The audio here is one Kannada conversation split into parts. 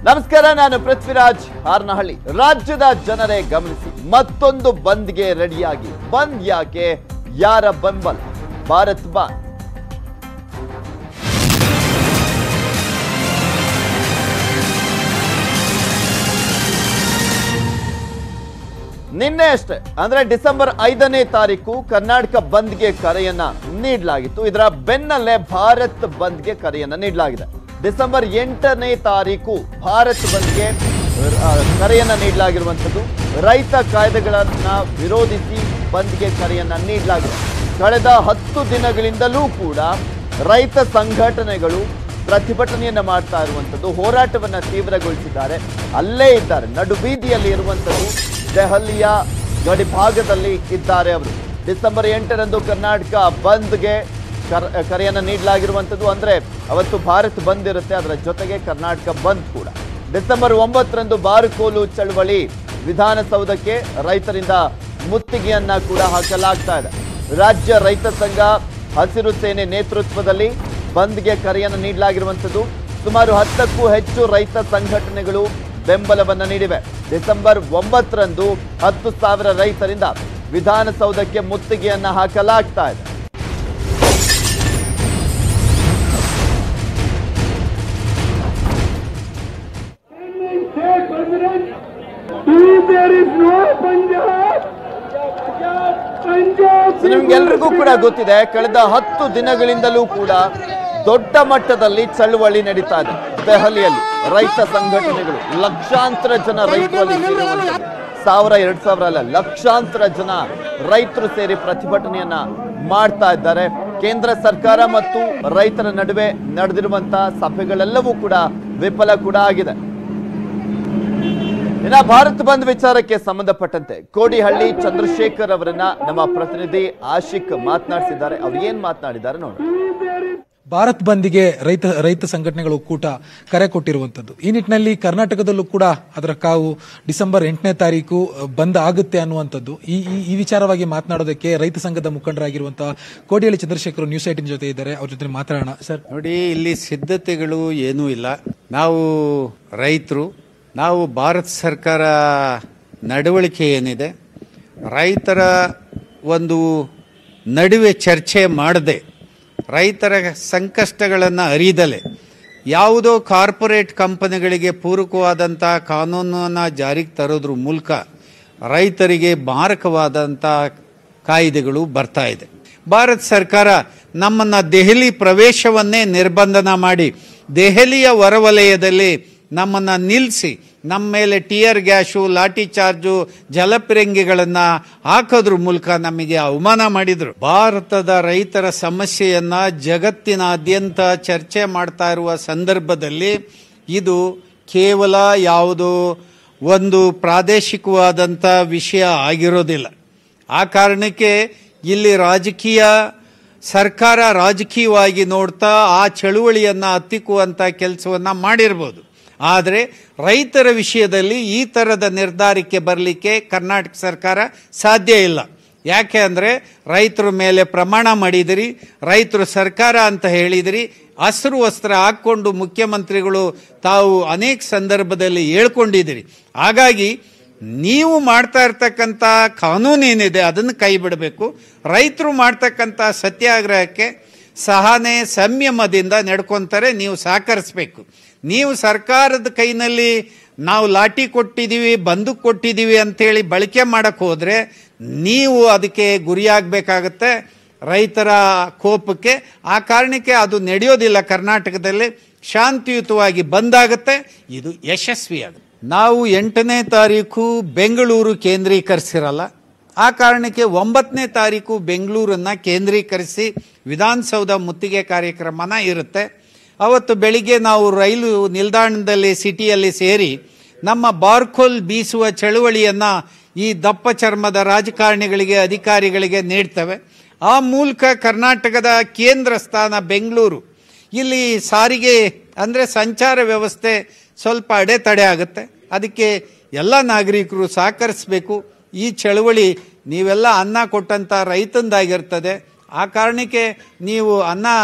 ನಮಸ್ಕಾರ ನಾನು ಪೃಥ್ವಿರಾಜ್ ಹಾರ್ನಹಳ್ಳಿ ರಾಜ್ಯದ ಜನರೇ ಗಮನಿಸಿ ಮತ್ತೊಂದು ಬಂದ್ಗೆ ರೆಡಿಯಾಗಿ ಬಂದ್ ಯಾಕೆ ಯಾರ ಬೆಂಬಲ ಭಾರತ್ ಬಂದ್ ನಿನ್ನೆ ಅಷ್ಟೇ ಅಂದ್ರೆ ಡಿಸೆಂಬರ್ ಐದನೇ ತಾರೀಕು ಕರ್ನಾಟಕ ಬಂದ್ಗೆ ಕರೆಯನ್ನ ನೀಡಲಾಗಿತ್ತು ಇದರ ಬೆನ್ನಲ್ಲೇ ಭಾರತ್ ಬಂದ್ಗೆ ಕರೆಯನ್ನ ನೀಡಲಾಗಿದೆ ಡಿಸೆಂಬರ್ ಎಂಟನೇ ತಾರೀಕು ಭಾರತ್ ಬಂದ್ಗೆ ಆ, ಕರೆಯನ್ನ ನೀಡಲಾಗಿರುವಂಥದ್ದು ರೈತ ಕಾಯ್ದೆಗಳನ್ನ ವಿರೋಧಿಸಿ ಬಂದ್ಗೆ ಕರೆಯನ್ನ ನೀಡಲಾಗಿದೆ ಕಳೆದ ಹತ್ತು ದಿನಗಳಿಂದಲೂ ಕೂಡ ರೈತ ಸಂಘಟನೆಗಳು ಪ್ರತಿಭಟನೆಯನ್ನ ಮಾಡ್ತಾ ಇರುವಂಥದ್ದು ಹೋರಾಟವನ್ನ ತೀವ್ರಗೊಳಿಸಿದ್ದಾರೆ ಅಲ್ಲೇ ಇದ್ದಾರೆ ನಡು ಬೀದಿಯಲ್ಲಿ ಇರುವಂಥದ್ದು ದೆಹಲಿಯ ಗಡಿಭಾಗದಲ್ಲಿ ಇದ್ದಾರೆ ಅವರು ಡಿಸೆಂಬರ್ ಎಂಟರಂದು ಕರ್ನಾಟಕ ಬಂದ್ಗೆ ಕರ್- ಕರೆಯನ್ನ ನೀಡಲಾಗಿರುವಂಥದ್ದು ಅಂದ್ರೆ ಅವತ್ತು ಭಾರತ್ ಬಂದ್ ಇರುತ್ತೆ ಅದರ ಜೊತೆಗೆ ಕರ್ನಾಟಕ ಬಂದ್ ಕೂಡ ಡಿಸೆಂಬರ್ ಒಂಬತ್ತರಂದು ಬಾರುಕೋಲು ಚಳವಳಿ ವಿಧಾನಸೌಧಕ್ಕೆ ರೈತರಿಂದ ಮುತ್ತಿಗೆಯನ್ನ ಕೂಡ ಹಾಕಲಾಗ್ತಾ ಇದೆ ರಾಜ್ಯ ರೈತ ಸಂಘ ಹಸಿರು ಸೇನೆ ನೇತೃತ್ವದಲ್ಲಿ ಬಂದ್ಗೆ ಕರೆಯನ್ನು ನೀಡಲಾಗಿರುವಂಥದ್ದು ಸುಮಾರು ಹತ್ತಕ್ಕೂ ಹೆಚ್ಚು ರೈತ ಸಂಘಟನೆಗಳು ಬೆಂಬಲವನ್ನ ನೀಡಿವೆ ಡಿಸೆಂಬರ್ ಒಂಬತ್ತರಂದು ಹತ್ತು ಸಾವಿರ ರೈತರಿಂದ ವಿಧಾನಸೌಧಕ್ಕೆ ಮುತ್ತಿಗೆಯನ್ನ ಹಾಕಲಾಗ್ತಾ ಇದೆ State President, if there is no Punjab, Punjab so ನಿಮ್ಗೆಲ್ರಿಗೂ ಕೂಡ ಗೊತ್ತಿದೆ ಕಳೆದ ಹತ್ತು ದಿನಗಳಿಂದಲೂ ಕೂಡ ದೊಡ್ಡ ಮಟ್ಟದಲ್ಲಿ ಚಳುವಳಿ ನಡೀತಾ ಇದೆ ದೆಹಲಿಯಲ್ಲಿ ರೈತ ಸಂಘಟನೆಗಳು ಲಕ್ಷಾಂತರ ಜನ ರೈತರು ಅಲ್ಲಿ ಸೇರಿರುವಂಥದ್ದು. ಸಾವಿರ ಎರಡ್ ಸಾವಿರ ಅಲ್ಲ ಲಕ್ಷಾಂತರ ಜನ ರೈತರು ಸೇರಿ ಪ್ರತಿಭಟನೆಯನ್ನ ಮಾಡ್ತಾ ಇದ್ದಾರೆ ಕೇಂದ್ರ ಸರ್ಕಾರ ಮತ್ತು ರೈತರ ನಡುವೆ ನಡೆದಿರುವಂತಹ ಸಭೆಗಳೆಲ್ಲವೂ ಕೂಡ ವಿಫಲ ಕೂಡ ಆಗಿದೆ ಇನ್ನ ಭಾರತ್ ಬಂದ್ ವಿಚಾರಕ್ಕೆ ಸಂಬಂಧಪಟ್ಟಂತೆ ಕೋಡಿಹಳ್ಳಿ ಚಂದ್ರಶೇಖರ್ ಅವರನ್ನ ನಮ್ಮ ಪ್ರತಿನಿಧಿ ಆಶಿಕ್ ಮಾತನಾಡಿಸಿದ್ದಾರೆ ಅವ್ರು ಏನ್ ಮಾತನಾಡಿದ್ದಾರೆ ನೋಡಿ ಭಾರತ್ ಬಂದ್ಗೆ ರೈತ ರೈತ ಸಂಘಟನೆಗಳ ಒಕ್ಕೂಟ ಕರೆ ಕೊಟ್ಟಿರುವಂತದ್ದು ಈ ನಿಟ್ಟಿನಲ್ಲಿ ಕರ್ನಾಟಕದಲ್ಲೂ ಕೂಡ ಅದರ ಕಾವು ಡಿಸೆಂಬರ್ ಎಂಟನೇ ತಾರೀಕು ಅಹ್, ಬಂದ್ ಆಗುತ್ತೆ ಅನ್ನುವಂಥದ್ದು ಈ ಈ- ಈ ವಿಚಾರವಾಗಿ ಮಾತನಾಡೋದಕ್ಕೆ ರೈತ ಸಂಘದ ಮುಖಂಡರಾಗಿರುವಂತಹ ಕೋಡಿಹಳ್ಳಿ ಚಂದ್ರಶೇಖರ್ ನ್ಯೂಸ್ ಏಟಿನ್ ಜೊತೆ ಇದ್ದಾರೆ ಅವ್ರ ಜೊತೆ ಮಾತಾಡೋಣ ಸರ್ ನೋಡಿ ಇಲ್ಲಿ ಸಿದ್ಧತೆಗಳು ಏನೂ ಇಲ್ಲ ನಾವು ರೈತರು ನಾವು ಭಾರತ ಸರ್ಕಾರ ನಡವಳಿಕೆ ಏನಿದೆ ರೈತರ ಒಂದು ನಡುವೆ ಚರ್ಚೆ ಮಾಡದೆ ರೈತರ ಸಂಕಷ್ಟಗಳನ್ನು ಅರಿದಲೆ ಯಾವುದೋ ಕಾರ್ಪೊರೇಟ್ ಕಂಪನಿಗಳಿಗೆ ಪೂರಕವಾದಂಥ ಕಾನೂನನ್ನು ಜಾರಿಗೆ ತರೋದ್ರ ಮೂಲಕ ರೈತರಿಗೆ ಮಾರಕವಾದಂಥ ಕಾಯ್ದೆಗಳು ಬರ್ತಾ ಇದೆ ಭಾರತ ಸರ್ಕಾರ ನಮ್ಮನ್ನ ದೆಹಲಿ ಪ್ರವೇಶವನ್ನೇ ನಿರ್ಬಂಧನ ಮಾಡಿ ದೆಹಲಿಯ ಹೊರವಲಯದಲ್ಲಿ ನಮ್ಮನ್ನ ನಿಲ್ಲಿಸಿ ನಮ್ಮ ಮೇಲೆ ಟಿಯರ್ ಗ್ಯಾಶು ಲಾಠಿ ಚಾರ್ಜು ಜಲಪಿರಂಗಿಗಳನ್ನ ಹಾಕೋದ್ರ ಮೂಲಕ ನಮಗೆ ಅವಮಾನ ಮಾಡಿದ್ರು ಭಾರತದ ರೈತರ ಸಮಸ್ಯೆಯನ್ನ ಜಗತ್ತಿನಾದ್ಯಂತ ಚರ್ಚೆ ಮಾಡ್ತಾ ಇರುವ ಸಂದರ್ಭದಲ್ಲಿ ಇದು ಕೇವಲ ಯಾವುದೋ ಒಂದು ಪ್ರಾದೇಶಿಕವಾದಂಥ ವಿಷಯ ಆಗಿರೋದಿಲ್ಲ ಆ ಕಾರಣಕ್ಕೆ ಇಲ್ಲಿ ರಾಜಕೀಯ ಸರ್ಕಾರ ರಾಜಕೀಯವಾಗಿ ನೋಡ್ತಾ ಆ ಚಳುವಳಿಯನ್ನು ಹತ್ತಿಕ್ಕುವಂಥ ಕೆಲಸವನ್ನು ಮಾಡಿರ್ಬೋದು ಆದರೆ ರೈತರ ವಿಷಯದಲ್ಲಿ ಈ ಥರದ ನಿರ್ಧಾರಕ್ಕೆ ಬರಲಿಕ್ಕೆ ಕರ್ನಾಟಕ ಸರ್ಕಾರ ಸಾಧ್ಯ ಇಲ್ಲ ಯಾಕೆ ಅಂದರೆ ರೈತರ ಮೇಲೆ ಪ್ರಮಾಣ ಮಾಡಿದಿರಿ ರೈತರು ಸರ್ಕಾರ ಅಂತ ಹೇಳಿದಿರಿ ಹಸಿರು ವಸ್ತ್ರ ಹಾಕ್ಕೊಂಡು ಮುಖ್ಯಮಂತ್ರಿಗಳು ತಾವು ಅನೇಕ ಸಂದರ್ಭದಲ್ಲಿ ಹೇಳ್ಕೊಂಡಿದ್ದೀರಿ ಹಾಗಾಗಿ ನೀವು ಮಾಡ್ತಾ ಇರ್ತಕ್ಕಂಥ ಕಾನೂನೇನಿದೆ ಅದನ್ನು ಕೈ ಬಿಡಬೇಕು ರೈತರು ಮಾಡ್ತಕ್ಕಂಥ ಸತ್ಯಾಗ್ರಹಕ್ಕೆ ಸಹನೆ ಸಂಯಮದಿಂದ ನಡ್ಕೊಂತಾರೆ ನೀವು ಸಹಕರಿಸ್ಬೇಕು ನೀವು ಸರ್ಕಾರದ ಕೈನಲ್ಲಿ ನಾವು ಲಾಠಿ ಕೊಟ್ಟಿದ್ದೀವಿ ಬಂದೂಕ್ ಕೊಟ್ಟಿದ್ದೀವಿ ಅಂತೇಳಿ ಬಳಕೆ ಮಾಡಕ್ಕೆ ಹೋದರೆ ನೀವು ಅದಕ್ಕೆ ಗುರಿಯಾಗಬೇಕಾಗತ್ತೆ ರೈತರ ಕೋಪಕ್ಕೆ ಆ ಕಾರಣಕ್ಕೆ ಅದು ನಡೆಯೋದಿಲ್ಲ ಕರ್ನಾಟಕದಲ್ಲಿ ಶಾಂತಿಯುತವಾಗಿ ಬಂದಾಗತ್ತೆ ಇದು ಯಶಸ್ವಿಯಾಗುತ್ತೆ ನಾವು ಎಂಟನೇ ತಾರೀಕು ಬೆಂಗಳೂರು ಕೇಂದ್ರೀಕರಿಸಿರಲ್ಲ ಆ ಕಾರಣಕ್ಕೆ ಒಂಬತ್ತನೇ ತಾರೀಕು ಬೆಂಗಳೂರನ್ನು ಕೇಂದ್ರೀಕರಿಸಿ ವಿಧಾನಸೌಧ ಮುತ್ತಿಗೆ ಕಾರ್ಯಕ್ರಮನ ಇರುತ್ತೆ ಅವತ್ತು ಬೆಳಿಗ್ಗೆ ನಾವು ರೈಲು ನಿಲ್ದಾಣದಲ್ಲಿ ಸಿಟಿಯಲ್ಲಿ ಸೇರಿ ನಮ್ಮ ಬಾರ್ಕೋಲ್ ಬೀಸುವ ಚಳುವಳಿಯನ್ನು ಈ ದಪ್ಪ ಚರ್ಮದ ರಾಜಕಾರಣಿಗಳಿಗೆ ಅಧಿಕಾರಿಗಳಿಗೆ ನೀಡ್ತವೆ ಆ ಮೂಲಕ ಕರ್ನಾಟಕದ ಕೇಂದ್ರ ಸ್ಥಾನ ಬೆಂಗಳೂರು ಇಲ್ಲಿ ಸಾರಿಗೆ ಅಂದರೆ ಸಂಚಾರ ವ್ಯವಸ್ಥೆ ಸ್ವಲ್ಪ ಅಡೆತಡೆ ಆಗುತ್ತೆ ಅದಕ್ಕೆ ಎಲ್ಲ ನಾಗರಿಕರು ಸಹಕರಿಸಬೇಕು ಈ ಚಳವಳಿ ನೀವೆಲ್ಲ ಅನ್ನ ಕೊಟ್ಟಂಥ ರೈತಂದಾಗಿರ್ತದೆ ಆ ಕಾರಣಕ್ಕೆ ನೀವು ಅನ್ನ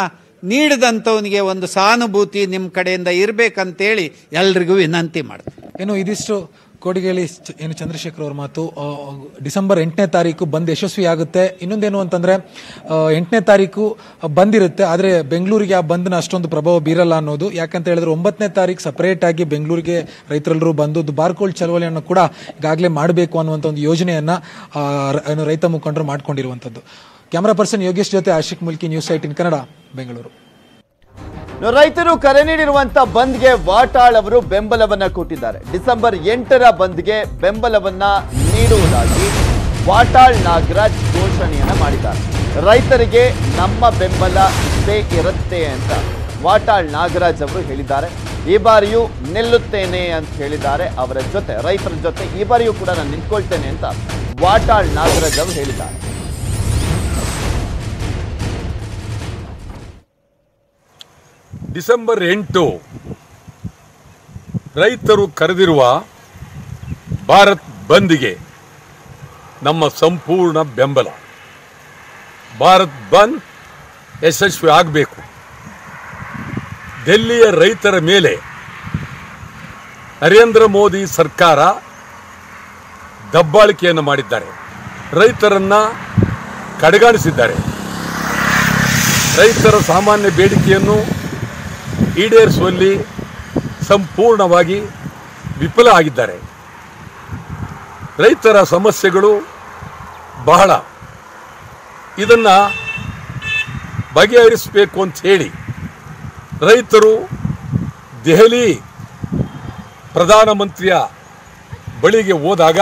ನೀಡಿದಂಥವನಿಗೆ ಒಂದು ಸಹಾನುಭೂತಿ ನಿಮ್ಮ ಕಡೆಯಿಂದ ಇರಬೇಕಂತೇಳಿ ಎಲ್ರಿಗೂ ವಿನಂತಿ ಮಾಡ್ತೀನಿ ಏನು ಇದಿಷ್ಟು ಕೋಡಿಗೇಳಿ ಚ- ಏನು ಚಂದ್ರಶೇಖರ್ ಅವ್ರ ಮಾತು ಆ, ಡಿಸೆಂಬರ್ ಎಂಟನೇ ತಾರೀಕು ಬಂದ್ ಯಶಸ್ವಿ ಆಗುತ್ತೆ ಇನ್ನೊಂದೇನು ಅಂತಂದ್ರೆ ಆ, ಎಂಟನೇ ತಾರೀಕು ಬಂದಿರುತ್ತೆ ಆದ್ರೆ ಬೆಂಗಳೂರಿಗೆ ಆ ಬಂದ್ನ ಅಷ್ಟೊಂದು ಪ್ರಭಾವ ಬೀರಲ್ಲ ಅನ್ನೋದು ಯಾಕಂತ ಹೇಳಿದ್ರೆ ಒಂಬತ್ತನೇ ತಾರೀಕು ಸಪರೇಟ್ ಆಗಿ ಬೆಂಗಳೂರಿಗೆ ರೈತರೆಲ್ಲರೂ ಬಂದು ಬಾರ್ಕೋಲ್ಡ್ ಚಳವಳಿಯನ್ನು ಕೂಡ ಈಗಾಗಲೇ ಮಾಡಬೇಕು ಅನ್ನುವಂಥ ಒಂದು ಯೋಜನೆಯನ್ನ ಆ, ರ- ಏನು ರೈತ ಮುಖಂಡರು ಮಾಡ್ಕೊಂಡಿರುವಂಥದ್ದು ಕ್ಯಾಮರಾ ಪರ್ಸನ್ ಯೋಗೇಶ್ ಜೊತೆ Ashik Mulki news site in Kannada Bengaluru ಇನ್ನು ರೈತರು ಕರೆ ನೀಡಿರುವಂತ ಬಂದ್ಗೆ ವಾಟಾಳ್ ಅವರು ಬೆಂಬಲವನ್ನ ಕೊಟ್ಟಿದ್ದಾರೆ ಡಿಸೆಂಬರ್ ಎಂಟರ ಬಂದ್ಗೆ ಬೆಂಬಲವನ್ನ ನೀಡುವುದಾಗಿ ವಾಟಾಳ್ ನಾಗರಾಜ್ ಘೋಷಣೆಯನ್ನ ಮಾಡಿದ್ದಾರೆ ರೈತರಿಗೆ ನಮ್ಮ ಬೆಂಬಲ ಇದ್ದೇ ಇರುತ್ತೆ ಅಂತ ವಾಟಾಳ್ ನಾಗರಾಜ್ ಅವರು ಹೇಳಿದ್ದಾರೆ ಈ ಬಾರಿಯೂ ನಿಲ್ಲುತ್ತೇನೆ ಅಂತ ಹೇಳಿದ್ದಾರೆ ಅವರ ಜೊತೆ ರೈತರ ಜೊತೆ ಈ ಬಾರಿಯೂ ಕೂಡ ನಾನು ನಿಂತ್ಕೊಳ್ತೇನೆ ಅಂತ ವಾಟಾಳ್ ನಾಗರಾಜ್ ಅವರು ಹೇಳಿದ್ದಾರೆ ಡಿಸೆಂಬರ್ ಎಂಟು ರೈತರು ಕರೆದಿರುವ ಭಾರತ್ ಬಂದ್ಗೆ ನಮ್ಮ ಸಂಪೂರ್ಣ ಬೆಂಬಲ ಭಾರತ್ ಬಂದ್ ಯಶಸ್ವಿ ಆಗಬೇಕು ಡೆಲ್ಲಿಯ ರೈತರ ಮೇಲೆ ನರೇಂದ್ರ ಮೋದಿ ಸರ್ಕಾರ ದಬ್ಬಾಳಿಕೆಯನ್ನು ಮಾಡಿದ್ದಾರೆ ರೈತರನ್ನ ಕಡೆಗಾಣಿಸಿದ್ದಾರೆ ರೈತರ ಸಾಮಾನ್ಯ ಬೇಡಿಕೆಯನ್ನು ಈಡೇರಿಸುವಲ್ಲಿ ಸಂಪೂರ್ಣವಾಗಿ ವಿಫಲ ಆಗಿದ್ದಾರೆ ರೈತರ ಸಮಸ್ಯೆಗಳು ಬಹಳ ಇದನ್ನ ಬಗೆಹರಿಸಬೇಕು ಅಂತ ಹೇಳಿ ರೈತರು ದೆಹಲಿ ಪ್ರಧಾನಮಂತ್ರಿಯ ಬಳಿಗೆ ಹೋದಾಗ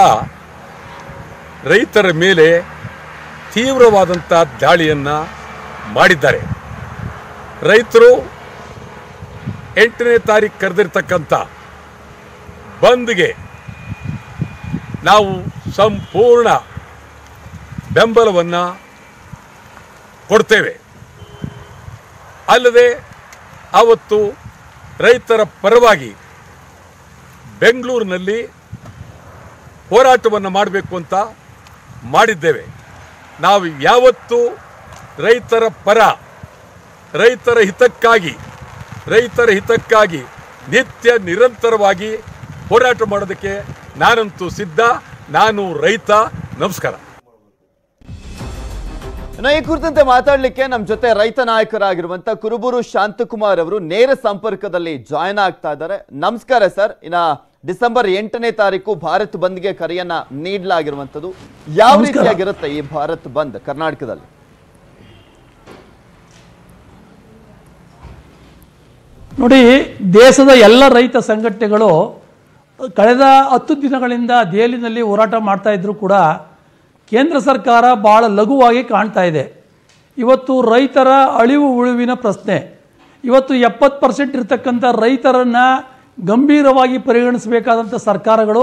ರೈತರ ಮೇಲೆ ತೀವ್ರವಾದಂಥ ದಾಳಿಯನ್ನು ಮಾಡಿದ್ದಾರೆ ರೈತರು ಎಂಟನೇ ತಾರೀಕು ಕರೆದಿರ್ತಕ್ಕಂಥ ಬಂದ್ಗೆ ನಾವು ಸಂಪೂರ್ಣ ಬೆಂಬಲವನ್ನು ಕೊಡ್ತೇವೆ ಅಲ್ಲದೆ ಅವತ್ತು ರೈತರ ಪರವಾಗಿ ಬೆಂಗಳೂರಿನಲ್ಲಿ ಹೋರಾಟವನ್ನು ಮಾಡಬೇಕು ಅಂತ ಮಾಡಿದ್ದೇವೆ ನಾವು ಯಾವತ್ತೂ ರೈತರ ಪರ ರೈತರ ಹಿತಕ್ಕಾಗಿ ರೈತರ ಹಿತಕ್ಕಾಗಿ ನಿತ್ಯ ನಿರಂತರವಾಗಿ ಹೋರಾಟ ಮಾಡೋದಕ್ಕೆ ನಾನಂತೂ ಸಿದ್ಧ ನಾನು ರೈತ ನಮಸ್ಕಾರ ಇನ್ನು ಈ ಕುರಿತಂತೆ ಮಾತಾಡಲಿಕ್ಕೆ ನಮ್ಮ ಜೊತೆ ರೈತ ನಾಯಕರಾಗಿರುವಂತ ಕುರುಬೂರು ಶಾಂತಕುಮಾರ್ ಅವರು ನೇರ ಸಂಪರ್ಕದಲ್ಲಿ ಜಾಯ್ನ್ ಆಗ್ತಾ ಇದ್ದಾರೆ ನಮಸ್ಕಾರ ಸರ್ ಇನ್ನ ಡಿಸೆಂಬರ್ ಎಂಟನೇ ತಾರೀಕು ಭಾರತ್ ಬಂದ್ಗೆ ಕರೆಯನ್ನ ನೀಡಲಾಗಿರುವಂತದ್ದು ಯಾವ ರೀತಿಯಾಗಿರುತ್ತೆ ಈ ಭಾರತ್ ಬಂದ್ ಕರ್ನಾಟಕದಲ್ಲಿ ನೋಡಿ ದೇಶದ ಎಲ್ಲ ರೈತ ಸಂಘಟನೆಗಳು ಕಳೆದ ಹತ್ತು ದಿನಗಳಿಂದ ದೆಹಲಿನಲ್ಲಿ ಹೋರಾಟ ಮಾಡ್ತಾ ಇದ್ರು ಕೂಡ ಕೇಂದ್ರ ಸರ್ಕಾರ ಭಾಳ ಲಘುವಾಗಿ ಕಾಣ್ತಾ ಇದೆ ಇವತ್ತು ರೈತರ ಅಳಿವು ಉಳಿವಿನ ಪ್ರಶ್ನೆ ಇವತ್ತು ಎಪ್ಪತ್ತು ಪರ್ಸೆಂಟ್ ಇರ್ತಕ್ಕಂಥ ರೈತರನ್ನು ಗಂಭೀರವಾಗಿ ಪರಿಗಣಿಸಬೇಕಾದಂಥ ಸರ್ಕಾರಗಳು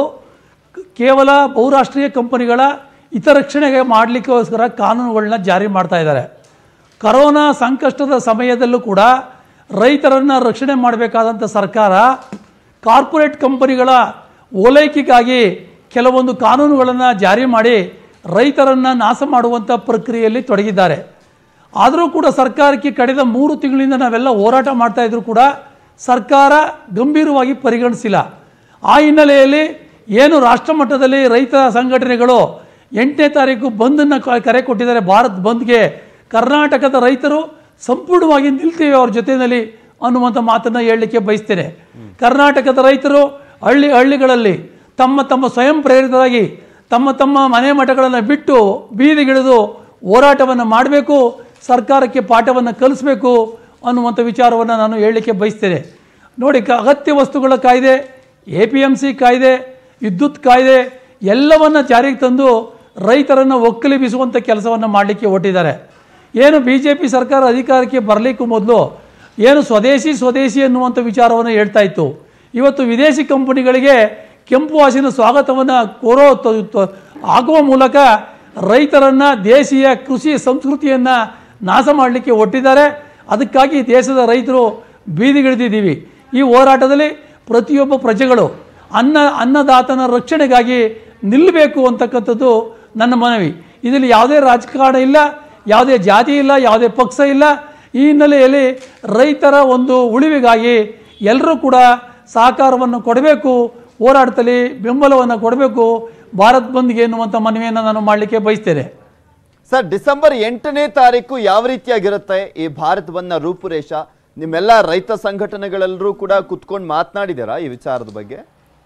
ಕೇವಲ ಬಹುರಾಷ್ಟ್ರೀಯ ಕಂಪನಿಗಳ ಹಿತರಕ್ಷಣೆಗೆ ಮಾಡಲಿಕ್ಕೋಸ್ಕರ ಕಾನೂನುಗಳನ್ನ ಜಾರಿ ಮಾಡ್ತಾ ಇದ್ದಾರೆ ಕರೋನಾ ಸಂಕಷ್ಟದ ಸಮಯದಲ್ಲೂ ಕೂಡ ರೈತರನ್ನು ರಕ್ಷಣೆ ಮಾಡಬೇಕಾದಂಥ ಸರ್ಕಾರ ಕಾರ್ಪೊರೇಟ್ ಕಂಪನಿಗಳ ಓಲೈಕೆಗಾಗಿ ಕೆಲವೊಂದು ಕಾನೂನುಗಳನ್ನು ಜಾರಿ ಮಾಡಿ ರೈತರನ್ನು ನಾಶ ಮಾಡುವಂಥ ಪ್ರಕ್ರಿಯೆಯಲ್ಲಿ ತೊಡಗಿದ್ದಾರೆ ಆದರೂ ಕೂಡ ಸರ್ಕಾರಕ್ಕೆ ಕಳೆದ ಮೂರು ತಿಂಗಳಿಂದ ನಾವೆಲ್ಲ ಹೋರಾಟ ಮಾಡ್ತಾ ಇದ್ರು ಕೂಡ ಸರ್ಕಾರ ಗಂಭೀರವಾಗಿ ಪರಿಗಣಿಸಿಲ್ಲ ಆ ಹಿನ್ನೆಲೆಯಲ್ಲಿ ಏನು ರಾಷ್ಟ್ರ ಮಟ್ಟದಲ್ಲಿ ರೈತ ಸಂಘಟನೆಗಳು ಎಂಟನೇ ತಾರೀಕು ಬಂದನ್ನು ಕ- ಕರೆ ಕೊಟ್ಟಿದ್ದಾರೆ ಭಾರತ್ ಬಂದ್ಗೆ ಕರ್ನಾಟಕದ ರೈತರು ಸಂಪೂರ್ಣವಾಗಿ ನಿಲ್ತೀವಿ ಅವ್ರ ಜೊತೆಯಲ್ಲಿ ಅನ್ನುವಂಥ ಮಾತನ್ನು ಹೇಳಲಿಕ್ಕೆ ಬಯಸ್ತೇನೆ ಕರ್ನಾಟಕದ ರೈತರು ಹಳ್ಳಿ ಹಳ್ಳಿಗಳಲ್ಲಿ ತಮ್ಮ ತಮ್ಮ ಸ್ವಯಂ ಪ್ರೇರಿತರಾಗಿ ತಮ್ಮ ತಮ್ಮ ಮನೆ ಮಠಗಳನ್ನು ಬಿಟ್ಟು ಬೀದಿಗಿಳಿದು ಹೋರಾಟವನ್ನು ಮಾಡಬೇಕು ಸರ್ಕಾರಕ್ಕೆ ಪಾಠವನ್ನು ಕಲಿಸಬೇಕು ಅನ್ನುವಂಥ ವಿಚಾರವನ್ನು ನಾನು ಹೇಳಲಿಕ್ಕೆ ಬಯಸ್ತೇನೆ ನೋಡಿ ಕ ಅಗತ್ಯ ವಸ್ತುಗಳ ಕಾಯ್ದೆ ಎ ಪಿ ಎಮ್ ಸಿ ಕಾಯ್ದೆ ವಿದ್ಯುತ್ ಕಾಯ್ದೆ ಎಲ್ಲವನ್ನ ಜಾರಿಗೆ ತಂದು ರೈತರನ್ನು ಒಕ್ಕಲಿಬಿಸುವಂಥ ಕೆಲಸವನ್ನು ಮಾಡಲಿಕ್ಕೆ ಹೊಟ್ಟಿದ್ದಾರೆ ಏನು ಬಿ ಜೆ ಪಿ ಸರ್ಕಾರ ಅಧಿಕಾರಕ್ಕೆ ಬರಲಿಕ್ಕೂ ಮೊದಲು ಏನು ಸ್ವದೇಶಿ ಸ್ವದೇಶಿ ಎನ್ನುವಂಥ ವಿಚಾರವನ್ನು ಹೇಳ್ತಾ ಇತ್ತು ಇವತ್ತು ವಿದೇಶಿ ಕಂಪನಿಗಳಿಗೆ ಕೆಂಪು ಹಾಸಿನ ಸ್ವಾಗತವನ್ನು ಕೋರೋ ತ- ತ- ಆಗುವ ಮೂಲಕ ರೈತರನ್ನು ದೇಶೀಯ ಕೃಷಿ ಸಂಸ್ಕೃತಿಯನ್ನು ನಾಶ ಮಾಡಲಿಕ್ಕೆ ಹೊಟ್ಟಿದ್ದಾರೆ ಅದಕ್ಕಾಗಿ ದೇಶದ ರೈತರು ಬೀದಿಗಿಳಿದಿದ್ದೀವಿ ಈ ಹೋರಾಟದಲ್ಲಿ ಪ್ರತಿಯೊಬ್ಬ ಪ್ರಜೆಗಳು ಅನ್ನ ಅನ್ನದಾತನ ರಕ್ಷಣೆಗಾಗಿ ನಿಲ್ಲಬೇಕು ಅಂತಕ್ಕಂಥದ್ದು ನನ್ನ ಮನವಿ ಇದರಲ್ಲಿ ಯಾವುದೇ ರಾಜಕಾರಣ ಇಲ್ಲ ಯಾವುದೇ ಜಾತಿ ಇಲ್ಲ ಯಾವುದೇ ಪಕ್ಷ ಇಲ್ಲ ಈ ಹಿನ್ನೆಲೆಯಲ್ಲಿ ರೈತರ ಒಂದು ಉಳಿವಿಗಾಗಿ ಎಲ್ಲರೂ ಕೂಡ ಸಹಕಾರವನ್ನು ಕೊಡಬೇಕು ಹೋರಾಟದಲ್ಲಿ ಬೆಂಬಲವನ್ನು ಕೊಡಬೇಕು ಭಾರತ್ ಬಂದ್ಗೆ ಎನ್ನುವಂಥ ಮನವಿಯನ್ನು ನಾನು ಮಾಡಲಿಕ್ಕೆ ಬಯಸ್ತೇನೆ ಸರ್ ಡಿಸೆಂಬರ್ ಎಂಟನೇ ತಾರೀಕು ಯಾವ ರೀತಿಯಾಗಿರುತ್ತೆ ಈ ಭಾರತ್ ಬಂದ್ನ ರೂಪುರೇಷ ನಿಮ್ಮೆಲ್ಲ ರೈತ ಸಂಘಟನೆಗಳೆಲ್ಲರೂ ಕೂಡ ಕುತ್ಕೊಂಡು ಮಾತನಾಡಿದ್ದೀರಾ ಈ ವಿಚಾರದ ಬಗ್ಗೆ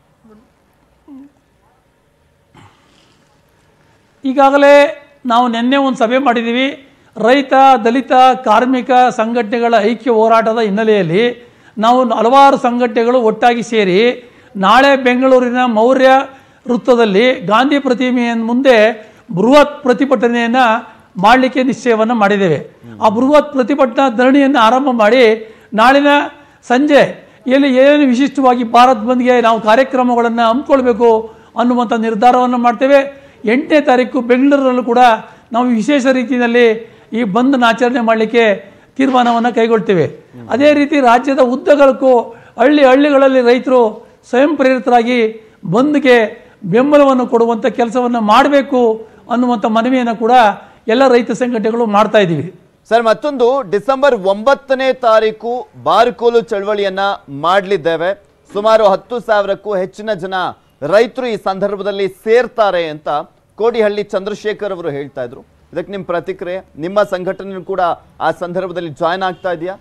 ಈಗಾಗಲೇ ನಾವು ನಿನ್ನೆ ಒಂದು ಸಭೆ ಮಾಡಿದ್ದೀವಿ ರೈತ ದಲಿತ ಕಾರ್ಮಿಕ ಸಂಘಟನೆಗಳ ಐಕ್ಯ ಹೋರಾಟದ ಹಿನ್ನೆಲೆಯಲ್ಲಿ ನಾವು ಹಲವಾರು ಸಂಘಟನೆಗಳು ಒಟ್ಟಾಗಿ ಸೇರಿ ನಾಳೆ ಬೆಂಗಳೂರಿನ ಮೌರ್ಯ ವೃತ್ತದಲ್ಲಿ ಗಾಂಧಿ ಪ್ರತಿಮೆಯ ಮುಂದೆ ಬೃಹತ್ ಪ್ರತಿಭಟನೆಯನ್ನು ಮಾಡಲಿಕ್ಕೆ ನಿಶ್ಚಯವನ್ನು ಮಾಡಿದ್ದೇವೆ ಆ ಬೃಹತ್ ಪ್ರತಿಭಟನಾ ಧರಣಿಯನ್ನು ಆರಂಭ ಮಾಡಿ ನಾಳಿನ ಸಂಜೆ ಇಲ್ಲಿ ಏನು ವಿಶಿಷ್ಟವಾಗಿ ಭಾರತ್ ಬಂದ್ಗೆ ನಾವು ಕಾರ್ಯಕ್ರಮಗಳನ್ನು ಹಮ್ಮಿಕೊಳ್ಬೇಕು ಅನ್ನುವಂಥ ನಿರ್ಧಾರವನ್ನು ಮಾಡ್ತೇವೆ ಎಂಟನೇ ತಾರೀಕು ಬೆಂಗಳೂರಲ್ಲೂ ಕೂಡ ನಾವು ವಿಶೇಷ ರೀತಿಯಲ್ಲಿ ಈ ಬಂದನ್ನು ಆಚರಣೆ ಮಾಡಲಿಕ್ಕೆ ತೀರ್ಮಾನವನ್ನು ಕೈಗೊಳ್ತೇವೆ ಅದೇ ರೀತಿ ರಾಜ್ಯದ ಉದ್ದಗಲಕ್ಕೂ ಹಳ್ಳಿ ಹಳ್ಳಿಗಳಲ್ಲಿ ರೈತರು ಸ್ವಯಂ ಪ್ರೇರಿತರಾಗಿ ಬಂದ್ಗೆ ಬೆಂಬಲವನ್ನು ಕೊಡುವಂಥ ಕೆಲಸವನ್ನು ಮಾಡಬೇಕು ಅನ್ನುವಂಥ ಮನವಿಯನ್ನು ಕೂಡ ಎಲ್ಲ ರೈತ ಸಂಘಟನೆಗಳು ಮಾಡ್ತಾ ಇದ್ದೀವಿ ಸರ್ ಮತ್ತೊಂದು ಡಿಸೆಂಬರ್ ಒಂಬತ್ತನೇ ತಾರೀಕು ಬಾರ್ಕೋಲು ಚಳವಳಿಯನ್ನ ಮಾಡಲಿದ್ದೇವೆ ಸುಮಾರು ಹತ್ತು ಸಾವಿರಕ್ಕೂ ಹೆಚ್ಚಿನ ಜನ ರೈತರು ಈ ಸಂದರ್ಭದಲ್ಲಿ ಸೇರ್ತಾರೆ ಅಂತ ಕೋಡಿಹಳ್ಳಿ ಚಂದ್ರಶೇಖರ್ ಅವರು ಹೇಳ್ತಾ ಇದ್ರು ಇದಕ್ಕೆ ನಿಮ್ಮ ಪ್ರತಿಕ್ರಿಯೆ ನಿಮ್ಮ ಸಂಘಟನೆ ಕೂಡ ಆ ಸಂದರ್ಭದಲ್ಲಿ ಜಾಯ್ನ್ ಆಗ್ತಾ ಇದೆಯಾ